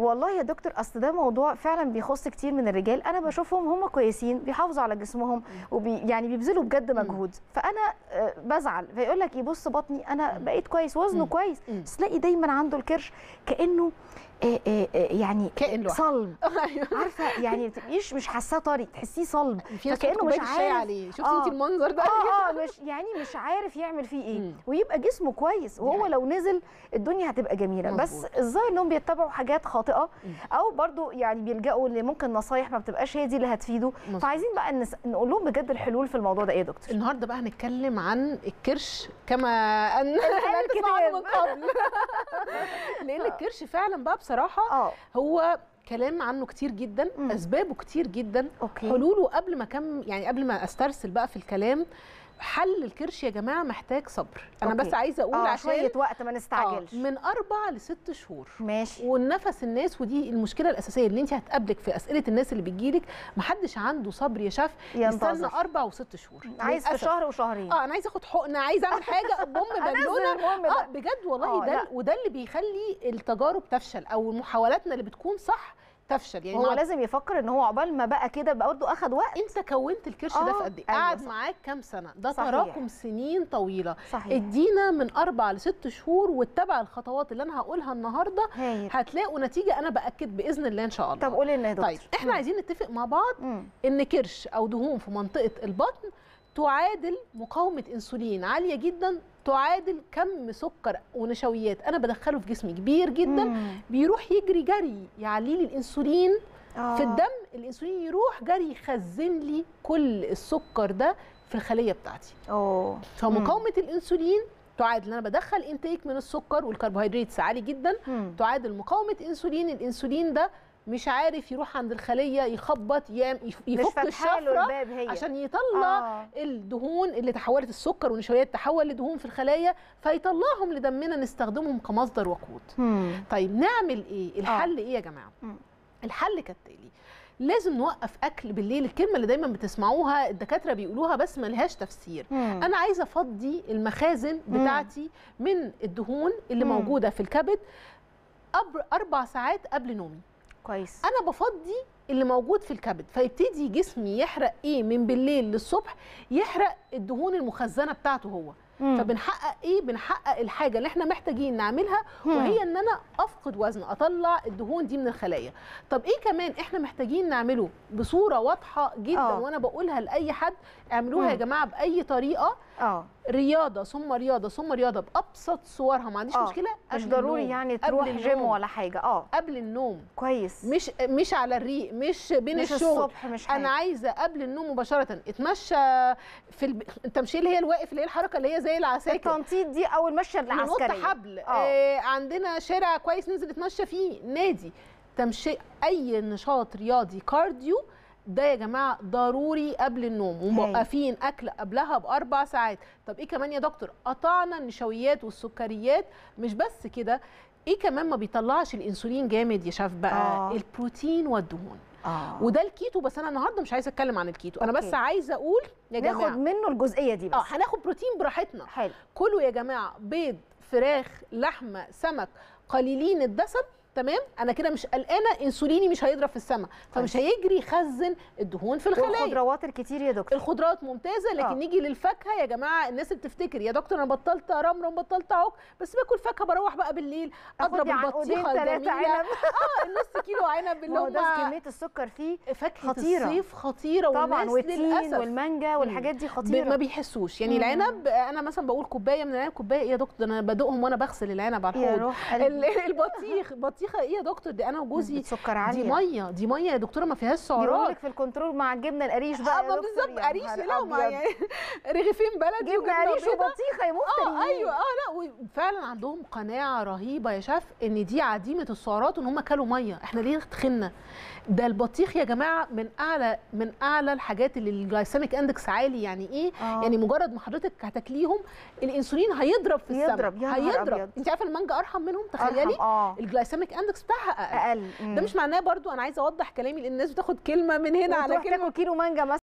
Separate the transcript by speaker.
Speaker 1: والله يا دكتور اصل ده موضوع فعلا بيخص كتير من الرجال انا بشوفهم هم كويسين بيحافظوا على جسمهم وبي يعني بيبذلوا بجد مجهود فانا آه، بزعل فيقول لك يبص بطني انا بقيت كويس وزنه
Speaker 2: مم.
Speaker 1: كويس
Speaker 2: مم.
Speaker 1: بس تلاقي دايما عنده الكرش كانه آه، آه، آه، يعني
Speaker 2: كائن لوحده.
Speaker 1: صلب
Speaker 2: ايوه
Speaker 1: عارفه يعني ما تبقيش مش حاساه طري تحسيه صلب
Speaker 2: في ناس
Speaker 1: فكأنه
Speaker 2: تحط
Speaker 1: مش
Speaker 2: كوباية الشاي
Speaker 1: عارف.
Speaker 2: عليه شفتي
Speaker 1: آه.
Speaker 2: انت المنظر ده
Speaker 1: اه اه مش يعني مش عارف يعمل فيه ايه
Speaker 2: مم.
Speaker 1: ويبقى جسمه كويس وهو
Speaker 2: حقيقة.
Speaker 1: لو نزل الدنيا هتبقى جميله بس
Speaker 2: مظبوط.
Speaker 1: الظاهر انهم بيتبعوا حاجات خاطئه
Speaker 2: مم.
Speaker 1: او برضو يعني بيلجأوا لممكن نصايح ما بتبقاش هي دي اللي هتفيده
Speaker 2: مظبوط.
Speaker 1: فعايزين بقى نس... نقول لهم بجد الحلول في الموضوع ده ايه يا دكتور
Speaker 2: النهارده بقى هنتكلم عن الكرش كما ان لا تسمع عنه من قبل لان الكرش فعلا بقى بصراحه
Speaker 1: اه
Speaker 2: هو كلام عنه كتير جدا
Speaker 1: مم.
Speaker 2: اسبابه كتير جدا
Speaker 1: اوكي
Speaker 2: حلوله قبل ما كم يعني قبل ما استرسل بقى في الكلام حل الكرش يا جماعه محتاج صبر انا
Speaker 1: أوكي.
Speaker 2: بس عايزه اقول
Speaker 1: اه
Speaker 2: عشان
Speaker 1: شويه وقت ما
Speaker 2: آه،
Speaker 1: نستعجلش
Speaker 2: من اربع لست شهور
Speaker 1: ماشي
Speaker 2: والنفس الناس ودي المشكله الاساسيه اللي انت هتقابلك في اسئله الناس اللي بتجيلك محدش عنده صبر يا شاف
Speaker 1: ينتظر.
Speaker 2: يستنى اربع وست شهور
Speaker 1: عايز في
Speaker 2: للأسف.
Speaker 1: شهر وشهرين
Speaker 2: اه انا عايزه اخد حقنه عايزه اعمل حاجه بوم
Speaker 1: انزل
Speaker 2: بالونه
Speaker 1: المهم
Speaker 2: اه
Speaker 1: ده
Speaker 2: بجد والله
Speaker 1: آه،
Speaker 2: ده
Speaker 1: لا.
Speaker 2: وده اللي بيخلي التجارب تفشل او محاولاتنا اللي بتكون صح تفشل يعني
Speaker 1: هو
Speaker 2: مع-
Speaker 1: لازم يفكر ان هو عقبال ما بقى كده برضه اخد وقت
Speaker 2: انت كونت الكرش ده
Speaker 1: آه،
Speaker 2: في قد ايه؟
Speaker 1: أيوة
Speaker 2: قعد
Speaker 1: صح.
Speaker 2: معاك كام سنه؟ ده
Speaker 1: صحيح.
Speaker 2: تراكم سنين طويله
Speaker 1: صحيح
Speaker 2: ادينا من اربع لست شهور واتبع الخطوات اللي انا هقولها النهارده
Speaker 1: هايل
Speaker 2: هتلاقوا نتيجه انا باكد باذن الله ان شاء الله
Speaker 1: طب قولي لنا يا دكتور
Speaker 2: طيب احنا عايزين نتفق مع بعض
Speaker 1: مم.
Speaker 2: ان كرش او دهون في منطقه البطن تعادل مقاومه انسولين عاليه جدا تعادل كم سكر ونشويات انا بدخله في جسمي كبير جدا
Speaker 1: مم.
Speaker 2: بيروح يجري جري يعلي لي الانسولين
Speaker 1: آه.
Speaker 2: في الدم الانسولين يروح جري يخزن لي كل السكر ده في الخليه بتاعتي
Speaker 1: اوه
Speaker 2: فمقاومه الانسولين تعادل ان انا بدخل انتيك من السكر والكربوهيدرات عالي جدا
Speaker 1: مم.
Speaker 2: تعادل مقاومه انسولين الانسولين ده مش عارف يروح عند الخليه يخبط يام- يف-
Speaker 1: مش
Speaker 2: يفك
Speaker 1: فاتحه له
Speaker 2: الشفره
Speaker 1: الباب هي
Speaker 2: عشان يطلع
Speaker 1: آه.
Speaker 2: الدهون اللي تحولت السكر والنشويات تحول لدهون في الخلايا فيطلعهم لدمنا نستخدمهم كمصدر وقود
Speaker 1: مم.
Speaker 2: طيب نعمل ايه الحل ايه يا جماعه
Speaker 1: مم.
Speaker 2: الحل كالتالي لازم نوقف اكل بالليل الكلمه اللي دايما بتسمعوها الدكاتره بيقولوها بس ملهاش تفسير
Speaker 1: مم.
Speaker 2: انا عايزه افضي المخازن
Speaker 1: مم.
Speaker 2: بتاعتي من الدهون اللي
Speaker 1: مم.
Speaker 2: موجوده في الكبد أبر اربع ساعات قبل نومي
Speaker 1: كويس
Speaker 2: انا بفضي اللي موجود في الكبد فيبتدي جسمي يحرق ايه من بالليل للصبح يحرق الدهون المخزنه بتاعته هو
Speaker 1: مم.
Speaker 2: فبنحقق ايه بنحقق الحاجه اللي احنا محتاجين نعملها
Speaker 1: مم.
Speaker 2: وهي ان انا افقد وزن اطلع الدهون دي من الخلايا طب ايه كمان احنا محتاجين نعمله بصوره واضحه جدا
Speaker 1: آه.
Speaker 2: وانا بقولها لاي حد اعملوها يا
Speaker 1: مم.
Speaker 2: جماعه باي طريقه
Speaker 1: اه
Speaker 2: رياضه ثم رياضه ثم رياضه بابسط صورها ما عنديش
Speaker 1: آه.
Speaker 2: مشكله
Speaker 1: مش
Speaker 2: قبل
Speaker 1: ضروري
Speaker 2: النوم.
Speaker 1: يعني
Speaker 2: قبل
Speaker 1: تروح جيم
Speaker 2: النوم.
Speaker 1: ولا حاجه اه
Speaker 2: قبل النوم
Speaker 1: كويس
Speaker 2: مش مش على الريق مش بين
Speaker 1: مش
Speaker 2: الشغل
Speaker 1: الصبح مش حاجه
Speaker 2: انا عايزه قبل النوم مباشره اتمشى في الب... التمشيه اللي هي الواقف اللي هي الحركه اللي هي زي العساكر
Speaker 1: التنطيط دي او المشيه
Speaker 2: ننط
Speaker 1: العسكريه
Speaker 2: حبل
Speaker 1: آه.
Speaker 2: آه عندنا شارع كويس ننزل نتمشى فيه نادي تمشي اي نشاط رياضي كارديو ده يا جماعه ضروري قبل النوم وموقفين اكل قبلها باربع ساعات طب ايه كمان يا دكتور قطعنا النشويات والسكريات مش بس كده ايه كمان ما بيطلعش الانسولين جامد يا شاف بقى
Speaker 1: آه.
Speaker 2: البروتين والدهون
Speaker 1: اه
Speaker 2: وده الكيتو بس انا النهارده مش عايزه اتكلم عن الكيتو انا
Speaker 1: أوكي.
Speaker 2: بس عايزه اقول يا
Speaker 1: ناخد
Speaker 2: جماعه
Speaker 1: منه الجزئيه دي بس
Speaker 2: اه هناخد بروتين براحتنا
Speaker 1: حلو
Speaker 2: كلوا يا جماعه بيض فراخ لحمه سمك قليلين الدسم تمام انا كده مش قلقانه انسوليني مش هيضرب في السماء فمش هيجري يخزن الدهون في الخلايا
Speaker 1: والخضروات الكتير يا دكتور
Speaker 2: الخضروات ممتازه لكن
Speaker 1: آه.
Speaker 2: نيجي للفاكهه يا جماعه الناس اللي بتفتكر يا دكتور انا بطلت رمرم بطلت عك بس باكل فاكهه بروح بقى بالليل اضرب
Speaker 1: آخد لي عنقودين
Speaker 2: البطيخه
Speaker 1: تلاتة
Speaker 2: الجميله
Speaker 1: عنب.
Speaker 2: اه النص كيلو عنب اللي
Speaker 1: ما هو ده
Speaker 2: هم
Speaker 1: كميه السكر فيه
Speaker 2: فاكهه
Speaker 1: خطيرة.
Speaker 2: الصيف خطيره
Speaker 1: طبعا
Speaker 2: والناس
Speaker 1: والتين
Speaker 2: للاسف
Speaker 1: والمانجا والحاجات دي
Speaker 2: ب-
Speaker 1: خطيره
Speaker 2: ما بيحسوش يعني
Speaker 1: مم.
Speaker 2: العنب انا مثلا بقول كوبايه من العنب كوبايه ايه يا دكتور ده انا بدوقهم وانا بغسل العنب على
Speaker 1: يا
Speaker 2: الحوض
Speaker 1: روح
Speaker 2: ال-
Speaker 1: قلبي
Speaker 2: البطيخ بطيخه ايه يا دكتور دي انا وجوزي
Speaker 1: نسبة سكر
Speaker 2: دي
Speaker 1: عاليه
Speaker 2: ميه دي ميه يا دكتوره ما فيهاش
Speaker 1: بيقول
Speaker 2: سعرات
Speaker 1: لك في الكنترول مع الجبنه القريش بقى
Speaker 2: اه
Speaker 1: يا
Speaker 2: ما
Speaker 1: دكتور،
Speaker 2: بالظبط
Speaker 1: يا
Speaker 2: قريش
Speaker 1: نهار
Speaker 2: لا ما
Speaker 1: أبيض.
Speaker 2: يعني رغيفين بلدي
Speaker 1: جبنه قريش
Speaker 2: بيضة.
Speaker 1: وبطيخه يا مفتريين
Speaker 2: اه ايوه اه لا وفعلا عندهم قناعه رهيبه يا شاف ان دي عديمه السعرات وان هم كلوا ميه احنا ليه تخنا ده البطيخ يا جماعه من اعلى من اعلى الحاجات اللي الجلايسيميك اندكس عالي يعني ايه
Speaker 1: آه.
Speaker 2: يعني مجرد ما حضرتك هتاكليهم الانسولين هيضرب في السماء
Speaker 1: يضرب، يا نهار
Speaker 2: هيضرب
Speaker 1: أبيض.
Speaker 2: انت عارفه المانجا ارحم منهم
Speaker 1: أرحم،
Speaker 2: تخيلي
Speaker 1: اه
Speaker 2: الجلايسيميك اندكس بتاعها اقل
Speaker 1: اقل
Speaker 2: ده مش معناه برضو انا عايزه اوضح كلامي لان الناس بتاخد كلمه من هنا على
Speaker 1: وتروح
Speaker 2: كلمه
Speaker 1: تاكل كيلو مانجا مثلا